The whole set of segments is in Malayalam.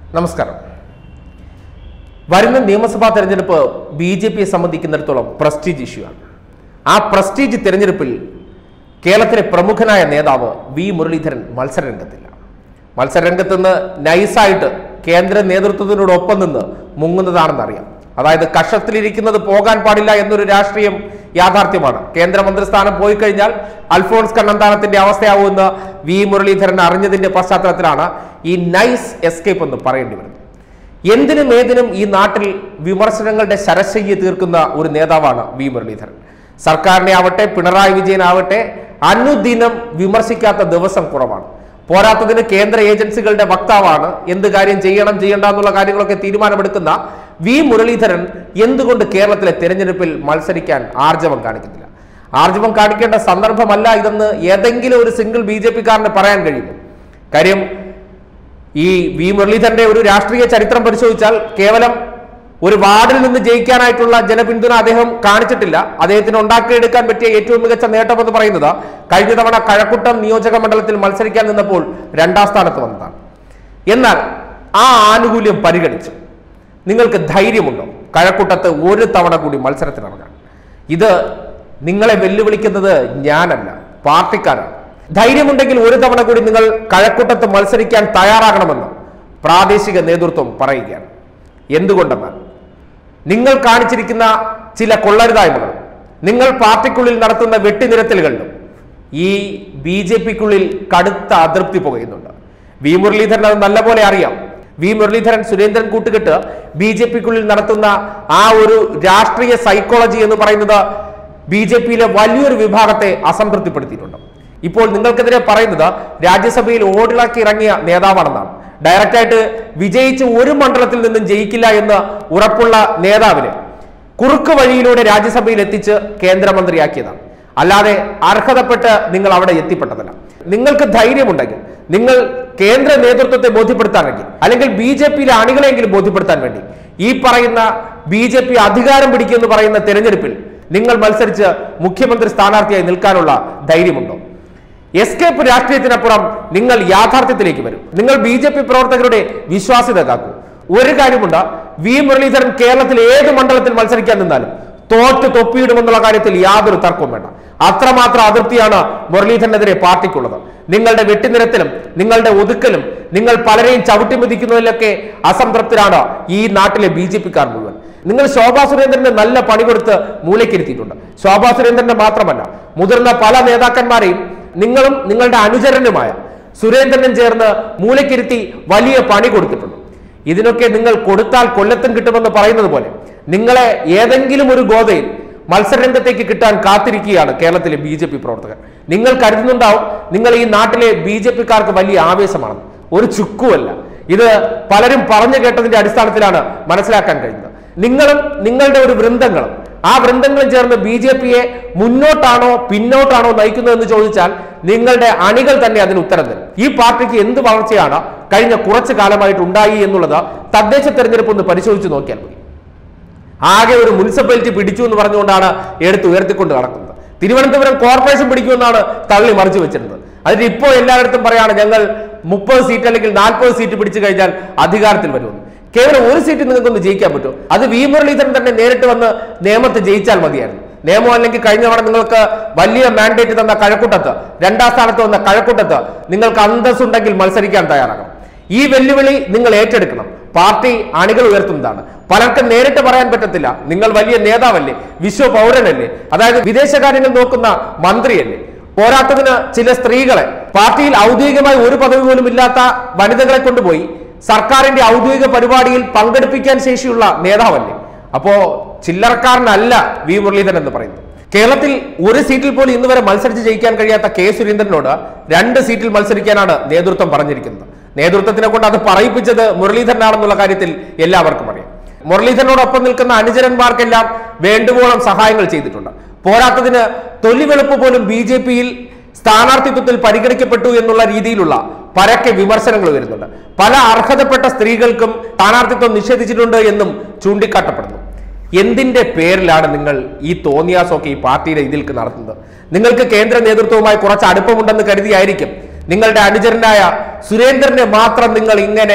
നമസ്കാരം വരുന്ന നിയമസഭാ തെരഞ്ഞെടുപ്പ് ബി ജെ പിയെ സംബന്ധിക്കുന്നിടത്തോളം പ്രസ്റ്റീജ് ഇഷ്യൂ ആണ് ആ പ്രസ്റ്റീജ് തെരഞ്ഞെടുപ്പിൽ കേരളത്തിലെ പ്രമുഖനായ നേതാവ് വി മുരളീധരൻ മത്സരരംഗത്തില്ല മത്സരരംഗത്ത് നിന്ന് നൈസായിട്ട് കേന്ദ്ര നേതൃത്വത്തിനോടൊപ്പം നിന്ന് മുങ്ങുന്നതാണെന്നറിയാം അതായത് കഷത്തിലിരിക്കുന്നത് പോകാൻ പാടില്ല എന്നൊരു രാഷ്ട്രീയം യാഥാർത്ഥ്യമാണ് കേന്ദ്രമന്ത്രിസ്ഥാനം പോയി കഴിഞ്ഞാൽ അൽഫോൺസ് കണ്ണന്താനത്തിന്റെ അവസ്ഥയാവുമെന്ന് വി മുരളീധരൻ അറിഞ്ഞതിന്റെ പശ്ചാത്തലത്തിലാണ് ഈ നൈസ് എസ്കേപ്പ് എന്ന് പറയേണ്ടി വരുന്നത് എന്തിനും ഏതിനും ഈ നാട്ടിൽ വിമർശനങ്ങളുടെ ശരശയ്യ തീർക്കുന്ന ഒരു നേതാവാണ് വി മുരളീധരൻ സർക്കാരിനെ ആവട്ടെ പിണറായി വിജയനാവട്ടെ അനുദിനം വിമർശിക്കാത്ത ദിവസം കുറവാണ് പോരാത്തതിന് കേന്ദ്ര ഏജൻസികളുടെ വക്താവാണ് എന്ത് കാര്യം ചെയ്യണം ചെയ്യണ്ട എന്നുള്ള കാര്യങ്ങളൊക്കെ തീരുമാനമെടുക്കുന്ന വി മുരളീധരൻ എന്തുകൊണ്ട് കേരളത്തിലെ തെരഞ്ഞെടുപ്പിൽ മത്സരിക്കാൻ ആർജവം കാണിക്കുന്നില്ല ആർജവം കാണിക്കേണ്ട സന്ദർഭമല്ല ഇതെന്ന് ഏതെങ്കിലും ഒരു സിംഗിൾ ബി ജെ പിക്കാരന് പറയാൻ കഴിയുമോ കാര്യം ഈ വി മുരളീധരന്റെ ഒരു രാഷ്ട്രീയ ചരിത്രം പരിശോധിച്ചാൽ കേവലം ഒരു വാർഡിൽ നിന്ന് ജയിക്കാനായിട്ടുള്ള ജനപിന്തുണ അദ്ദേഹം കാണിച്ചിട്ടില്ല അദ്ദേഹത്തിന് ഉണ്ടാക്കിയെടുക്കാൻ പറ്റിയ ഏറ്റവും മികച്ച നേട്ടം എന്ന് പറയുന്നത് കഴിഞ്ഞ തവണ കഴക്കൂട്ടം നിയോജക മണ്ഡലത്തിൽ മത്സരിക്കാൻ നിന്നപ്പോൾ രണ്ടാം സ്ഥാനത്ത് വന്നതാണ് എന്നാൽ ആ ആനുകൂല്യം പരിഗണിച്ച് നിങ്ങൾക്ക് ധൈര്യമുണ്ടോ കഴക്കൂട്ടത്ത് ഒരു തവണ കൂടി മത്സരത്തിനിറങ്ങാൻ ഇത് നിങ്ങളെ വെല്ലുവിളിക്കുന്നത് ഞാനല്ല പാർട്ടിക്കാരാണ് ധൈര്യമുണ്ടെങ്കിൽ ഒരു തവണ കൂടി നിങ്ങൾ കഴക്കൂട്ടത്ത് മത്സരിക്കാൻ തയ്യാറാകണമെന്ന് പ്രാദേശിക നേതൃത്വം പറയുകയാണ് എന്തുകൊണ്ടെന്നാൽ നിങ്ങൾ കാണിച്ചിരിക്കുന്ന ചില കൊള്ളരുതായ്മകളും നിങ്ങൾ പാർട്ടിക്കുള്ളിൽ നടത്തുന്ന വെട്ടിനിരത്തലുകളിലും ഈ ബി ജെ പിക്കുള്ളിൽ കടുത്ത അതൃപ്തി പുകയുന്നുണ്ട് വി മുരളീധരൻ അത് നല്ലപോലെ അറിയാം വി മുരളീധരൻ സുരേന്ദ്രൻ കൂട്ടുകെട്ട് ബി ജെ പിക്കുള്ളിൽ നടത്തുന്ന ആ ഒരു രാഷ്ട്രീയ സൈക്കോളജി എന്ന് പറയുന്നത് ബി ജെ പിയിലെ വലിയൊരു വിഭാഗത്തെ അസംതൃപ്തിപ്പെടുത്തിയിട്ടുണ്ട് ഇപ്പോൾ നിങ്ങൾക്കെതിരെ പറയുന്നത് രാജ്യസഭയിൽ ഓടിളക്കി ഇറങ്ങിയ നേതാവാണെന്നാണ് ഡയറക്റ്റായിട്ട് വിജയിച്ച് ഒരു മണ്ഡലത്തിൽ നിന്നും ജയിക്കില്ല എന്ന് ഉറപ്പുള്ള നേതാവിന് കുറുക്ക് വഴിയിലൂടെ രാജ്യസഭയിൽ എത്തിച്ച് കേന്ദ്രമന്ത്രിയാക്കിയതാണ് അല്ലാതെ അർഹതപ്പെട്ട് നിങ്ങൾ അവിടെ എത്തിപ്പെട്ടതല്ല നിങ്ങൾക്ക് ധൈര്യമുണ്ടെങ്കിൽ നിങ്ങൾ കേന്ദ്ര നേതൃത്വത്തെ ബോധ്യപ്പെടുത്താനെങ്കിൽ അല്ലെങ്കിൽ ബി ജെ പിയിലെ അണികളെങ്കിലും ബോധ്യപ്പെടുത്താൻ വേണ്ടി ഈ പറയുന്ന ബി ജെ പി അധികാരം പിടിക്കുമെന്ന് പറയുന്ന തെരഞ്ഞെടുപ്പിൽ നിങ്ങൾ മത്സരിച്ച് മുഖ്യമന്ത്രി സ്ഥാനാർത്ഥിയായി നിൽക്കാനുള്ള ധൈര്യമുണ്ടോ എസ്കേപ്പ് രാഷ്ട്രീയത്തിനപ്പുറം നിങ്ങൾ യാഥാർത്ഥ്യത്തിലേക്ക് വരും നിങ്ങൾ ബി ജെ പി പ്രവർത്തകരുടെ വിശ്വാസ്യത കാക്കൂ ഒരു കാര്യമുണ്ട് വി മുരളീധരൻ കേരളത്തിൽ ഏത് മണ്ഡലത്തിൽ മത്സരിക്കാൻ നിന്നാലും തോറ്റ് തൊപ്പിയിടുമെന്നുള്ള കാര്യത്തിൽ യാതൊരു തർക്കവും വേണ്ട അത്രമാത്രം അതിർത്തിയാണ് മുരളീധരനെതിരെ പാർട്ടിക്കുള്ളത് നിങ്ങളുടെ വെട്ടിനിരത്തിലും നിങ്ങളുടെ ഒതുക്കലും നിങ്ങൾ പലരെയും ചവിട്ടിമെതിക്കുന്നതിലൊക്കെ അസംതൃപ്തരാണ് ഈ നാട്ടിലെ ബി ജെ പിക്കാർ മുഴുവൻ നിങ്ങൾ ശോഭാ സുരേന്ദ്രന് നല്ല പണി കൊടുത്ത് മൂലക്കിരുത്തിയിട്ടുണ്ട് ശോഭാ സുരേന്ദ്രന്റെ മാത്രമല്ല മുതിർന്ന പല നേതാക്കന്മാരെയും നിങ്ങളും നിങ്ങളുടെ അനുചരനുമായ സുരേന്ദ്രനും ചേർന്ന് മൂലക്കിരുത്തി വലിയ പണി കൊടുത്തിട്ടുണ്ട് ഇതിനൊക്കെ നിങ്ങൾ കൊടുത്താൽ കൊല്ലത്തും കിട്ടുമെന്ന് പറയുന്നത് പോലെ നിങ്ങളെ ഏതെങ്കിലും ഒരു ഗോതയിൽ മത്സരരംഗത്തേക്ക് കിട്ടാൻ കാത്തിരിക്കുകയാണ് കേരളത്തിലെ ബി ജെ പി പ്രവർത്തകർ നിങ്ങൾ കരുതുന്നുണ്ടാവും നിങ്ങൾ ഈ നാട്ടിലെ ബി ജെ പിക്കാർക്ക് വലിയ ആവേശമാണെന്ന് ഒരു ചുക്കുമല്ല ഇത് പലരും പറഞ്ഞു കേട്ടതിന്റെ അടിസ്ഥാനത്തിലാണ് മനസ്സിലാക്കാൻ കഴിയുന്നത് നിങ്ങളും നിങ്ങളുടെ ഒരു വൃന്ദങ്ങളും ആ വൃന്ദങ്ങളും ചേർന്ന് ബി ജെ പിയെ മുന്നോട്ടാണോ പിന്നോട്ടാണോ നയിക്കുന്നതെന്ന് ചോദിച്ചാൽ നിങ്ങളുടെ അണികൾ തന്നെ അതിന് ഉത്തരം തരും ഈ പാർട്ടിക്ക് എന്ത് വളർച്ചയാണ് കഴിഞ്ഞ കുറച്ചു കാലമായിട്ട് ഉണ്ടായി എന്നുള്ളത് തദ്ദേശ തെരഞ്ഞെടുപ്പ് ഒന്ന് പരിശോധിച്ച് നോക്കിയാൽ മതി ആകെ ഒരു മുനിസിപ്പാലിറ്റി പിടിച്ചു എന്ന് പറഞ്ഞുകൊണ്ടാണ് എടുത്ത് ഉയർത്തിക്കൊണ്ട് നടക്കുന്നത് തിരുവനന്തപുരം കോർപ്പറേഷൻ പിടിക്കുമെന്നാണ് തള്ളി മറിച്ചു വെച്ചിരുന്നത് അതിന് ഇപ്പോൾ എല്ലായിടത്തും പറയാണ് ഞങ്ങൾ മുപ്പത് സീറ്റ് അല്ലെങ്കിൽ നാൽപ്പത് സീറ്റ് പിടിച്ചു കഴിഞ്ഞാൽ അധികാരത്തിൽ വരുമെന്ന് കേവലം ഒരു സീറ്റ് നിങ്ങൾക്കൊന്ന് ജയിക്കാൻ പറ്റും അത് വി മുരളീധരൻ തന്നെ നേരിട്ട് വന്ന് നിയമത്ത് ജയിച്ചാൽ മതിയായിരുന്നു നിയമം അല്ലെങ്കിൽ കഴിഞ്ഞ തവണ നിങ്ങൾക്ക് വലിയ മാൻഡേറ്റ് തന്ന കഴക്കൂട്ടത്ത് രണ്ടാം സ്ഥാനത്ത് വന്ന കഴക്കൂട്ടത്ത് നിങ്ങൾക്ക് അന്തസ്സുണ്ടെങ്കിൽ മത്സരിക്കാൻ തയ്യാറാകണം ഈ വെല്ലുവിളി നിങ്ങൾ ഏറ്റെടുക്കണം പാർട്ടി അണികൾ ഉയർത്തുന്നതാണ് പലർക്കും നേരിട്ട് പറയാൻ പറ്റത്തില്ല നിങ്ങൾ വലിയ നേതാവല്ലേ വിശ്വ പൗരനല്ലേ അതായത് വിദേശകാര്യങ്ങൾ നോക്കുന്ന മന്ത്രിയല്ലേ പോരാത്തതിന് ചില സ്ത്രീകളെ പാർട്ടിയിൽ ഔദ്യോഗികമായി ഒരു പദവി പോലും ഇല്ലാത്ത വനിതകളെ കൊണ്ടുപോയി സർക്കാരിന്റെ ഔദ്യോഗിക പരിപാടിയിൽ പങ്കെടുപ്പിക്കാൻ ശേഷിയുള്ള നേതാവല്ലേ അപ്പോ ചില്ലറക്കാരനല്ല വി മുരളീധരൻ എന്ന് പറയുന്നത് കേരളത്തിൽ ഒരു സീറ്റിൽ പോലും ഇന്ന് വരെ മത്സരിച്ച് ജയിക്കാൻ കഴിയാത്ത കെ സുരേന്ദ്രനോട് രണ്ട് സീറ്റിൽ മത്സരിക്കാനാണ് നേതൃത്വം പറഞ്ഞിരിക്കുന്നത് നേതൃത്വത്തിനെ കൊണ്ട് അത് പറയിപ്പിച്ചത് മുരളീധരനാണെന്നുള്ള കാര്യത്തിൽ എല്ലാവർക്കും അറിയാം മുരളീധരനോടൊപ്പം നിൽക്കുന്ന അനുചരന്മാർക്കെല്ലാം വേണ്ടുവോളം സഹായങ്ങൾ ചെയ്തിട്ടുണ്ട് പോരാത്തതിന് തൊലിവെളുപ്പ് പോലും ബി ജെ പിയിൽ സ്ഥാനാർത്ഥിത്വത്തിൽ പരിഗണിക്കപ്പെട്ടു എന്നുള്ള രീതിയിലുള്ള പരക്കെ വിമർശനങ്ങൾ വരുന്നുണ്ട് പല അർഹതപ്പെട്ട സ്ത്രീകൾക്കും സ്ഥാനാർത്ഥിത്വം നിഷേധിച്ചിട്ടുണ്ട് എന്നും ചൂണ്ടിക്കാട്ടപ്പെടുന്നു എന്തിന്റെ പേരിലാണ് നിങ്ങൾ ഈ തോന്നിയാസൊക്കെ ഈ പാർട്ടിയുടെ ഇതിൽക്ക് നടത്തുന്നത് നിങ്ങൾക്ക് കേന്ദ്ര നേതൃത്വവുമായി കുറച്ച് അടുപ്പമുണ്ടെന്ന് കരുതിയായിരിക്കും നിങ്ങളുടെ അനുചരനായ സുരേന്ദ്രനെ മാത്രം നിങ്ങൾ ഇങ്ങനെ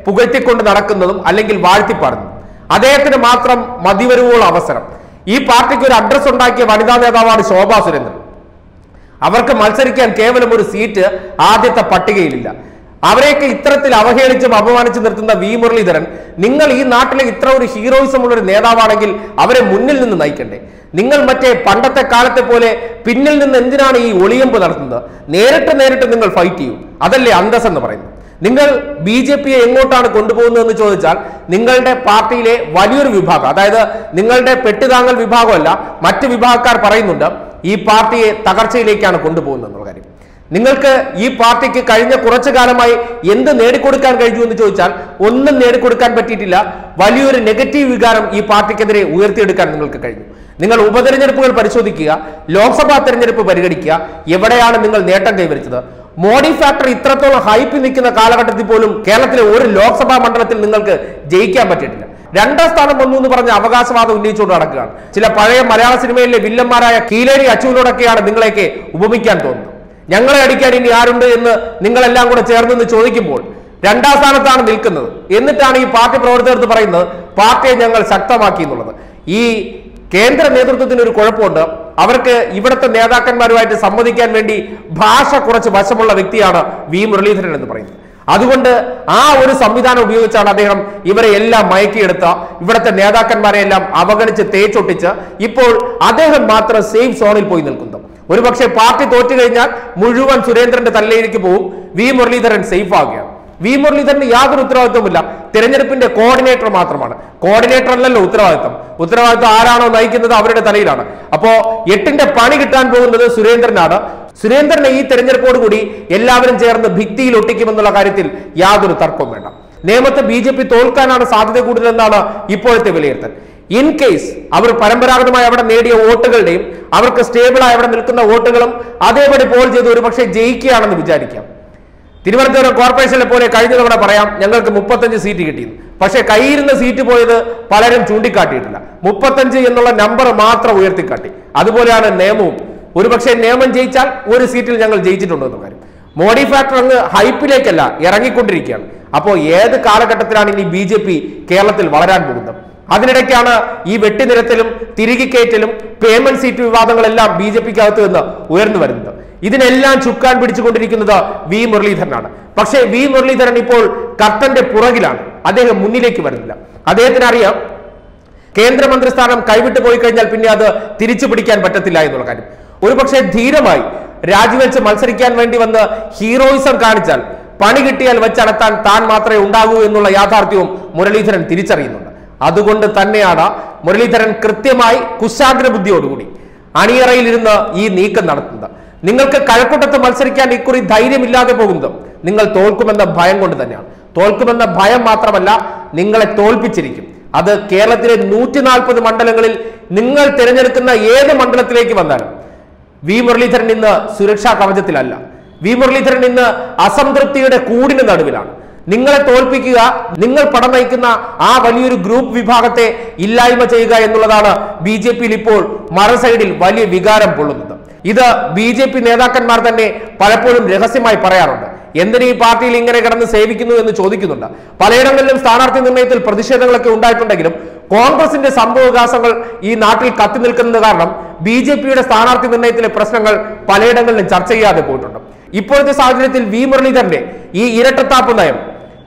പുകഴ്ത്തിക്കൊണ്ട് നടക്കുന്നതും അല്ലെങ്കിൽ വാഴ്ത്തിപ്പാടുന്നതും അദ്ദേഹത്തിന് മാത്രം മതിവരുവോളം അവസരം ഈ പാർട്ടിക്ക് ഒരു അഡ്രസ് ഉണ്ടാക്കിയ വനിതാ നേതാവാണ് ശോഭാ സുരേന്ദ്രൻ അവർക്ക് മത്സരിക്കാൻ കേവലം ഒരു സീറ്റ് ആദ്യത്തെ പട്ടികയിലില്ല അവരെയൊക്കെ ഇത്തരത്തിൽ അവഹേളിച്ചും അപമാനിച്ചു നിർത്തുന്ന വി മുരളീധരൻ നിങ്ങൾ ഈ നാട്ടിലെ ഇത്ര ഒരു ഹീറോയിസം ഉള്ള ഒരു നേതാവാണെങ്കിൽ അവരെ മുന്നിൽ നിന്ന് നയിക്കണ്ടേ നിങ്ങൾ മറ്റേ പണ്ടത്തെ കാലത്തെ പോലെ പിന്നിൽ നിന്ന് എന്തിനാണ് ഈ ഒളിയമ്പ് നടത്തുന്നത് നേരിട്ട് നേരിട്ട് നിങ്ങൾ ഫൈറ്റ് ചെയ്യൂ അതല്ലേ അന്തസ് എന്ന് പറയുന്നത് നിങ്ങൾ ബി ജെ പിയെ എങ്ങോട്ടാണ് കൊണ്ടുപോകുന്നതെന്ന് ചോദിച്ചാൽ നിങ്ങളുടെ പാർട്ടിയിലെ വലിയൊരു വിഭാഗം അതായത് നിങ്ങളുടെ പെട്ടുതാങ്ങൽ വിഭാഗമല്ല മറ്റ് വിഭാഗക്കാർ പറയുന്നുണ്ട് ഈ പാർട്ടിയെ തകർച്ചയിലേക്കാണ് കൊണ്ടുപോകുന്നത് എന്നുള്ള കാര്യം നിങ്ങൾക്ക് ഈ പാർട്ടിക്ക് കഴിഞ്ഞ കുറച്ചു കാലമായി എന്ത് നേടിക്കൊടുക്കാൻ കഴിഞ്ഞു എന്ന് ചോദിച്ചാൽ ഒന്നും നേടിക്കൊടുക്കാൻ പറ്റിയിട്ടില്ല വലിയൊരു നെഗറ്റീവ് വികാരം ഈ പാർട്ടിക്കെതിരെ ഉയർത്തിയെടുക്കാൻ നിങ്ങൾക്ക് കഴിഞ്ഞു നിങ്ങൾ ഉപതെരഞ്ഞെടുപ്പുകൾ പരിശോധിക്കുക ലോക്സഭാ തെരഞ്ഞെടുപ്പ് പരിഗണിക്കുക എവിടെയാണ് നിങ്ങൾ നേട്ടം കൈവരിച്ചത് മോഡി ഫാക്ടർ ഇത്രത്തോളം ഹൈപ്പ് നിൽക്കുന്ന കാലഘട്ടത്തിൽ പോലും കേരളത്തിലെ ഒരു ലോക്സഭാ മണ്ഡലത്തിൽ നിങ്ങൾക്ക് ജയിക്കാൻ പറ്റിയിട്ടില്ല രണ്ടാം സ്ഥാനം വന്നു എന്ന് പറഞ്ഞ അവകാശവാദം ഉന്നയിച്ചുകൊണ്ട് നടക്കുകയാണ് ചില പഴയ മലയാള സിനിമയിലെ വില്ലന്മാരായ കീലേരി അച്ചുവിനോടൊക്കെയാണ് നിങ്ങളെയൊക്കെ ഉപമിക്കാൻ തോന്നുന്നത് ഞങ്ങളെ അടിക്കാൻ ഇനി ആരുണ്ട് എന്ന് നിങ്ങളെല്ലാം കൂടെ ചേർന്നെന്ന് ചോദിക്കുമ്പോൾ രണ്ടാം സ്ഥാനത്താണ് നിൽക്കുന്നത് എന്നിട്ടാണ് ഈ പാർട്ടി പ്രവർത്തകർക്ക് പറയുന്നത് പാർട്ടിയെ ഞങ്ങൾ ശക്തമാക്കി എന്നുള്ളത് ഈ കേന്ദ്ര നേതൃത്വത്തിന് ഒരു കുഴപ്പമുണ്ട് അവർക്ക് ഇവിടുത്തെ നേതാക്കന്മാരുമായിട്ട് സംവദിക്കാൻ വേണ്ടി ഭാഷ കുറച്ച് വശമുള്ള വ്യക്തിയാണ് വി മുരളീധരൻ എന്ന് പറയുന്നത് അതുകൊണ്ട് ആ ഒരു സംവിധാനം ഉപയോഗിച്ചാണ് അദ്ദേഹം ഇവരെ എല്ലാം മയക്കിയെടുത്ത ഇവിടുത്തെ നേതാക്കന്മാരെ എല്ലാം അവഗണിച്ച് തേച്ചൊട്ടിച്ച് ഇപ്പോൾ അദ്ദേഹം മാത്രം സേഫ് സോണിൽ പോയി നിൽക്കുന്നു ഒരുപക്ഷെ പാർട്ടി തോറ്റു കഴിഞ്ഞാൽ മുഴുവൻ സുരേന്ദ്രന്റെ തലയിലേക്ക് പോവും വി മുരളീധരൻ സേഫ് ആകുകയാണ് വി മുരളീധരന് യാതൊരു ഉത്തരവാദിത്വമില്ല തിരഞ്ഞെടുപ്പിന്റെ കോർഡിനേറ്റർ മാത്രമാണ് കോർഡിനേറ്റർ അല്ലല്ലോ ഉത്തരവാദിത്വം ഉത്തരവാദിത്വം ആരാണോ നയിക്കുന്നത് അവരുടെ തലയിലാണ് അപ്പോ എട്ടിന്റെ പണി കിട്ടാൻ പോകുന്നത് സുരേന്ദ്രനാണ് സുരേന്ദ്രനെ ഈ തെരഞ്ഞെടുപ്പോട് കൂടി എല്ലാവരും ചേർന്ന് ഭിത്തിയിൽ ഒട്ടിക്കുമെന്നുള്ള കാര്യത്തിൽ യാതൊരു തർക്കവും വേണ്ട നേമത്ത് ബി ജെ പി തോൽക്കാനാണ് സാധ്യത കൂടുതലെന്നാണ് ഇപ്പോഴത്തെ വിലയിരുത്തൽ ഇൻ കേസ് അവർ പരമ്പരാഗതമായി അവിടെ നേടിയ വോട്ടുകളുടെയും അവർക്ക് സ്റ്റേബിളായി അവിടെ നിൽക്കുന്ന വോട്ടുകളും അതേപടി പോൾ ചെയ്ത് ഒരുപക്ഷെ ജയിക്കുകയാണെന്ന് വിചാരിക്കാം തിരുവനന്തപുരം കോർപ്പറേഷനെ പോലെ കഴിഞ്ഞ തവണ പറയാം ഞങ്ങൾക്ക് മുപ്പത്തഞ്ച് സീറ്റ് കിട്ടിയിരുന്നു പക്ഷേ കയ്യിരുന്ന സീറ്റ് പോയത് പലരും ചൂണ്ടിക്കാട്ടിയിട്ടില്ല മുപ്പത്തഞ്ച് എന്നുള്ള നമ്പർ മാത്രം ഉയർത്തിക്കാട്ടി അതുപോലെയാണ് നിയമവും ഒരുപക്ഷെ നിയമം ജയിച്ചാൽ ഒരു സീറ്റിൽ ഞങ്ങൾ ജയിച്ചിട്ടുണ്ട് എന്ന കാര്യം മോഡി ഫാക്ടർ അങ്ങ് ഹൈപ്പിലേക്കല്ല ഇറങ്ങിക്കൊണ്ടിരിക്കുകയാണ് അപ്പോൾ ഏത് കാലഘട്ടത്തിലാണ് ഇനി ബി ജെ പി കേരളത്തിൽ വളരാൻ പോകുന്നത് അതിനിടയ്ക്കാണ് ഈ വെട്ടിനിരത്തലും തിരികെ കയറ്റലും പേയ്മെന്റ് സീറ്റ് വിവാദങ്ങളെല്ലാം ബി ജെ പിക്ക് അകത്ത് നിന്ന് ഉയർന്നു വരുന്നത് ഇതിനെല്ലാം ചുക്കാൻ പിടിച്ചുകൊണ്ടിരിക്കുന്നത് വി മുരളീധരനാണ് പക്ഷേ വി മുരളീധരൻ ഇപ്പോൾ കർട്ടന്റെ പുറകിലാണ് അദ്ദേഹം മുന്നിലേക്ക് വരുന്നില്ല അദ്ദേഹത്തിന് അറിയാം കേന്ദ്രമന്ത്രി സ്ഥാനം കൈവിട്ടു പോയി കഴിഞ്ഞാൽ പിന്നെ അത് തിരിച്ചു പിടിക്കാൻ പറ്റത്തില്ല എന്നുള്ള കാര്യം ഒരുപക്ഷെ ധീരമായി രാജിവെച്ച് മത്സരിക്കാൻ വേണ്ടി വന്ന് ഹീറോയിസം കാണിച്ചാൽ പണി കിട്ടിയാൽ വെച്ചടത്താൻ താൻ മാത്രമേ ഉണ്ടാകൂ എന്നുള്ള യാഥാർത്ഥ്യവും മുരളീധരൻ തിരിച്ചറിയുന്നുണ്ട് അതുകൊണ്ട് തന്നെയാണ് മുരളീധരൻ കൃത്യമായി കുശാഗ്ര ബുദ്ധിയോടുകൂടി അണിയറയിൽ ഇരുന്ന് ഈ നീക്കം നടത്തുന്നത് നിങ്ങൾക്ക് കഴക്കൂട്ടത്ത് മത്സരിക്കാൻ ഇക്കുറി ധൈര്യമില്ലാതെ പോകുന്നത് നിങ്ങൾ തോൽക്കുമെന്ന ഭയം കൊണ്ട് തന്നെയാണ് തോൽക്കുമെന്ന ഭയം മാത്രമല്ല നിങ്ങളെ തോൽപ്പിച്ചിരിക്കും അത് കേരളത്തിലെ നൂറ്റി നാൽപ്പത് മണ്ഡലങ്ങളിൽ നിങ്ങൾ തിരഞ്ഞെടുക്കുന്ന ഏത് മണ്ഡലത്തിലേക്ക് വന്നാലും വി മുരളീധരൻ ഇന്ന് സുരക്ഷാ കവചത്തിലല്ല വി മുരളീധരൻ ഇന്ന് അസംതൃപ്തിയുടെ കൂടിന് നടുവിലാണ് നിങ്ങളെ തോൽപ്പിക്കുക നിങ്ങൾ പടം നയിക്കുന്ന ആ വലിയൊരു ഗ്രൂപ്പ് വിഭാഗത്തെ ഇല്ലായ്മ ചെയ്യുക എന്നുള്ളതാണ് ബി ജെ പിയിൽ ഇപ്പോൾ മറ സൈഡിൽ വലിയ വികാരം പൊള്ളുന്നത് ഇത് ബി ജെ പി നേതാക്കന്മാർ തന്നെ പലപ്പോഴും രഹസ്യമായി പറയാറുണ്ട് എന്തിന് ഈ പാർട്ടിയിൽ ഇങ്ങനെ കിടന്ന് സേവിക്കുന്നു എന്ന് ചോദിക്കുന്നുണ്ട് പലയിടങ്ങളിലും സ്ഥാനാർത്ഥി നിർണയത്തിൽ പ്രതിഷേധങ്ങളൊക്കെ ഉണ്ടായിട്ടുണ്ടെങ്കിലും കോൺഗ്രസിന്റെ സംഭവവികാസങ്ങൾ ഈ നാട്ടിൽ കത്തി നിൽക്കുന്നത് കാരണം ബി ജെ പിയുടെ സ്ഥാനാർത്ഥി നിർണയത്തിലെ പ്രശ്നങ്ങൾ പലയിടങ്ങളിലും ചർച്ച ചെയ്യാതെ പോയിട്ടുണ്ട് ഇപ്പോഴത്തെ സാഹചര്യത്തിൽ വി മുരളീധരന്റെ ഈ ഇരട്ടത്താപ്പ് നയം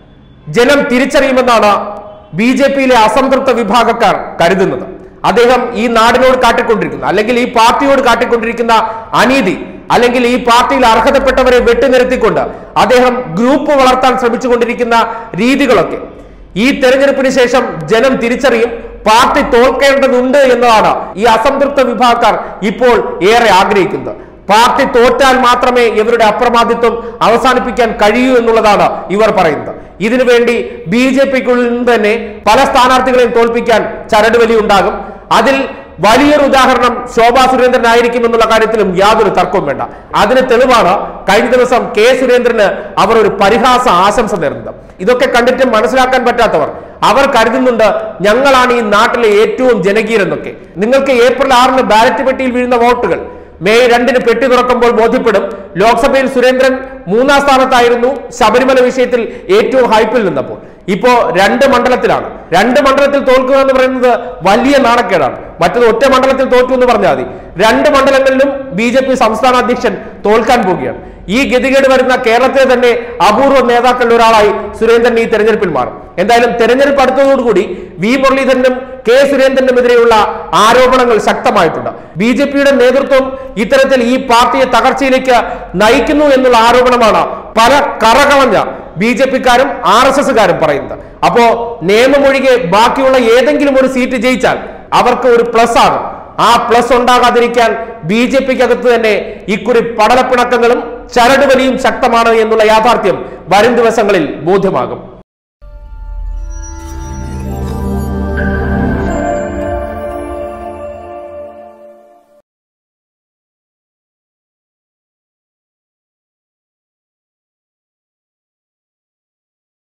ജനം തിരിച്ചറിയുമെന്നാണ് ബി ജെ പിയിലെ അസംതൃപ്ത വിഭാഗക്കാർ കരുതുന്നത് അദ്ദേഹം ഈ നാടിനോട് കാട്ടിക്കൊണ്ടിരിക്കുന്ന അല്ലെങ്കിൽ ഈ പാർട്ടിയോട് കാട്ടിക്കൊണ്ടിരിക്കുന്ന അനീതി അല്ലെങ്കിൽ ഈ പാർട്ടിയിൽ അർഹതപ്പെട്ടവരെ വെട്ടിനിരത്തിക്കൊണ്ട് അദ്ദേഹം ഗ്രൂപ്പ് വളർത്താൻ ശ്രമിച്ചുകൊണ്ടിരിക്കുന്ന രീതികളൊക്കെ ഈ തെരഞ്ഞെടുപ്പിന് ശേഷം ജനം തിരിച്ചറിയും പാർട്ടി തോൽക്കേണ്ടതുണ്ട് എന്നതാണ് ഈ അസംതൃപ്ത വിഭാഗക്കാർ ഇപ്പോൾ ഏറെ ആഗ്രഹിക്കുന്നത് പാർട്ടി തോറ്റാൽ മാത്രമേ ഇവരുടെ അപ്രമാദിത്വം അവസാനിപ്പിക്കാൻ കഴിയൂ എന്നുള്ളതാണ് ഇവർ പറയുന്നത് ഇതിനുവേണ്ടി ബി ജെ പിക്കുള്ളിൽ നിന്ന് തന്നെ പല സ്ഥാനാർത്ഥികളെയും തോൽപ്പിക്കാൻ ചരടുവലി ഉണ്ടാകും അതിൽ വലിയൊരു ഉദാഹരണം ശോഭാ സുരേന്ദ്രൻ ആയിരിക്കും എന്നുള്ള കാര്യത്തിലും യാതൊരു തർക്കവും വേണ്ട അതിന് തെളിവാണ് കഴിഞ്ഞ ദിവസം കെ സുരേന്ദ്രന് അവർ ഒരു പരിഹാസ ആശംസ നേർന്നത് ഇതൊക്കെ കണ്ടിട്ട് മനസ്സിലാക്കാൻ പറ്റാത്തവർ അവർ കരുതുന്നുണ്ട് ഞങ്ങളാണ് ഈ നാട്ടിലെ ഏറ്റവും ജനകീയരെന്നൊക്കെ നിങ്ങൾക്ക് ഏപ്രിൽ ആറിന് ബാലറ്റ് പെട്ടിയിൽ വീഴുന്ന വോട്ടുകൾ മെയ് രണ്ടിന് പെട്ടി തുറക്കുമ്പോൾ ബോധ്യപ്പെടും ലോക്സഭയിൽ സുരേന്ദ്രൻ മൂന്നാം സ്ഥാനത്തായിരുന്നു ശബരിമല വിഷയത്തിൽ ഏറ്റവും ഹൈപ്പിൽ നിന്നപ്പോൾ ഇപ്പോ രണ്ട് മണ്ഡലത്തിലാണ് രണ്ട് മണ്ഡലത്തിൽ തോൽക്കുക എന്ന് പറയുന്നത് വലിയ നാണക്കേടാണ് മറ്റത് ഒറ്റ മണ്ഡലത്തിൽ തോറ്റു എന്ന് പറഞ്ഞാൽ മതി രണ്ട് മണ്ഡലങ്ങളിലും ബി ജെ പി സംസ്ഥാന അധ്യക്ഷൻ തോൽക്കാൻ പോവുകയാണ് ഈ ഗതികേട് വരുന്ന കേരളത്തിലെ തന്നെ അപൂർവ നേതാക്കളിൽ ഒരാളായി സുരേന്ദ്രൻ ഈ തെരഞ്ഞെടുപ്പിൽ മാറും എന്തായാലും തെരഞ്ഞെടുപ്പ് അടുത്തതോടുകൂടി വി മുരളീധരനും കെ സുരേന്ദ്രനുമെതിരെയുള്ള ആരോപണങ്ങൾ ശക്തമായിട്ടുണ്ട് ബി ജെ പിയുടെ നേതൃത്വം ഇത്തരത്തിൽ ഈ പാർട്ടിയെ തകർച്ചയിലേക്ക് നയിക്കുന്നു എന്നുള്ള ആരോപണമാണ് പല കറകളഞ്ഞ ബി ജെ പിക്കാരും ആർ എസ് എസുകാരും പറയുന്നത് അപ്പോ നിയമമൊഴികെ ബാക്കിയുള്ള ഏതെങ്കിലും ഒരു സീറ്റ് ജയിച്ചാൽ അവർക്ക് ഒരു പ്ലസ് ആകും ആ പ്ലസ് ഉണ്ടാകാതിരിക്കാൻ ബി ജെ പിക്കകത്ത് തന്നെ ഇക്കുറി പടലപ്പിണക്കങ്ങളും ചരടുവലിയും ശക്തമാണ് എന്നുള്ള യാഥാർത്ഥ്യം വരും ദിവസങ്ങളിൽ ബോധ്യമാകും